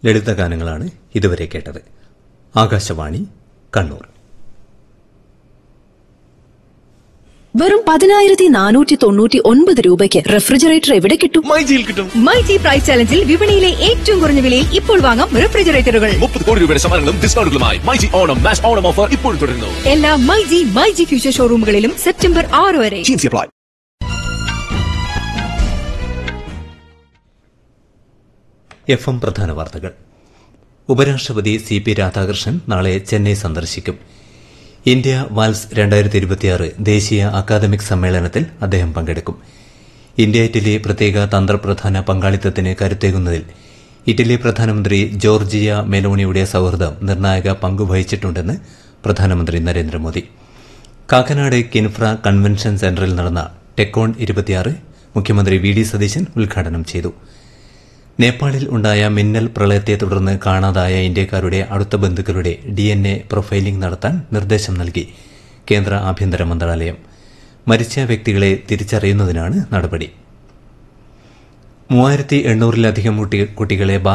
ലളിതഗാനങ്ങളാണ് ഇതുവരെ കേട്ടത് ആകാശവാണി കണ്ണൂർ വെറും പതിനായിരത്തി നാനൂറ്റി തൊണ്ണൂറ്റി ഒൻപത് രൂപയ്ക്ക് റെഫ്രിജറേറ്റർ എവിടെ കിട്ടും മൈജിയിൽ കിട്ടും മൈജി പ്രൈസ് ചലഞ്ചിൽ വിപണിയിലെ ഏറ്റവും കുറഞ്ഞ വിലയിൽ ഇപ്പോൾ വാങ്ങാം റെഫ്രിജറേറ്ററുകൾ മുപ്പത് കോടി രൂപയുടെ സമ്മാനങ്ങളും ഡിസ്കൗണ്ടുകളുമായി myG Onam match Onam offer ഇപ്പോൾ തുടരുന്നു എല്ലാ മൈജി മൈജി ഫ്യൂച്ചർ ഷോറൂമുകളിലും സെപ്റ്റംബർ ആറ് വരെ Jeans apply. എഫ് എം പ്രധാന വാർത്തകൾ ഉപരാഷ്ട്രപതി സി പി രാധാകൃഷ്ണൻ നാളെ ചെന്നൈ സന്ദർശിക്കും ഇന്ത്യ വാൽസ് രണ്ടായിരത്തി ഇരുപത്തിയാറ് ദേശീയ അക്കാദമിക് സമ്മേളനത്തിൽ അദ്ദേഹം പങ്കെടുക്കും ഇന്ത്യ ഇറ്റലി പ്രത്യേക തന്ത്രപ്രധാന പങ്കാളിത്തത്തിന് കരുത്തേകുന്നതിൽ ഇറ്റലി പ്രധാനമന്ത്രി ജോർജിയ മെലോണിയുടെ സൌഹൃദം നിർണായക പങ്കുവഹിച്ചിട്ടുണ്ടെന്ന് പ്രധാനമന്ത്രി നരേന്ദ്രമോദി കാക്കനാട് കിൻഫ്ര കൺവെൻഷൻ സെന്ററിൽ നടന്ന ടെക്കോൺ ഇരുപത്തിയാറ് മുഖ്യമന്ത്രി വി ഡി സതീശൻ ഉദ്ഘാടനം ചെയ്തു നേപ്പാളിൽ ഉണ്ടായ മിന്നൽ പ്രളയത്തെ തുടർന്ന് കാണാതായ ഇന്ത്യക്കാരുടെ അടുത്ത ബന്ധുക്കളുടെ ഡി എൻ എ പ്രൊഫൈലിംഗ് നടത്താൻ നിർദ്ദേശം നൽകി കേന്ദ്ര ആഭ്യന്തര മന്ത്രാലയം മരിച്ച വ്യക്തികളെ തിരിച്ചറിയുന്നതിനാണ് നടപടി മൂവായിരത്തി എണ്ണൂറിലധികം കുട്ടികളെ